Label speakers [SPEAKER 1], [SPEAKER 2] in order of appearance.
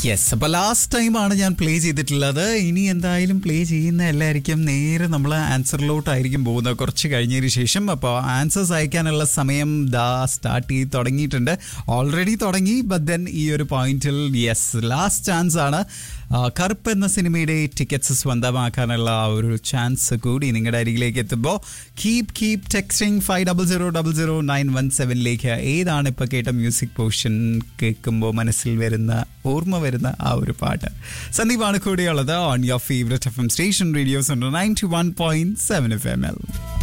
[SPEAKER 1] yes അപ്പോൾ last ടൈമാണ് ഞാൻ പ്ലേ ചെയ്തിട്ടുള്ളത് ഇനി എന്തായാലും പ്ലേ ചെയ്യുന്ന എല്ലായിരിക്കും നേരെ നമ്മൾ ആൻസറിലോട്ടായിരിക്കും പോകുന്നത് കുറച്ച് കഴിഞ്ഞതിന് ശേഷം അപ്പോൾ ആൻസേഴ്സ് അയക്കാനുള്ള സമയം ദാ സ്റ്റാർട്ട് ചെയ്ത് തുടങ്ങിയിട്ടുണ്ട് ഓൾറെഡി തുടങ്ങി ബട്ട് ദെൻ ഈ ഒരു പോയിന്റിൽ യെസ് ലാസ്റ്റ് ചാൻസ് ആണ് ആ, കറുപ്പ് എന്ന സിനിമയുടെ ടിക്കറ്റ്സ് സ്വന്തമാക്കാനുള്ള ആ ഒരു ചാൻസ് കൂടി നിങ്ങളുടെ അരികിലേക്ക് എത്തുമ്പോൾ keep keep texting five double zero double zero nine one സെവനിലേക്ക് ഏതാണ് ഇപ്പോൾ കേട്ട മ്യൂസിക് പോർഷൻ കേൾക്കുമ്പോൾ മനസ്സിൽ വരുന്ന ഓർമ്മ വരുന്ന ആ ഒരു പാട്ട് സന്ദീപാണ് കൂടെയുള്ളത് on your favourite F M station radios ഉണ്ട് ninety one point seven F M L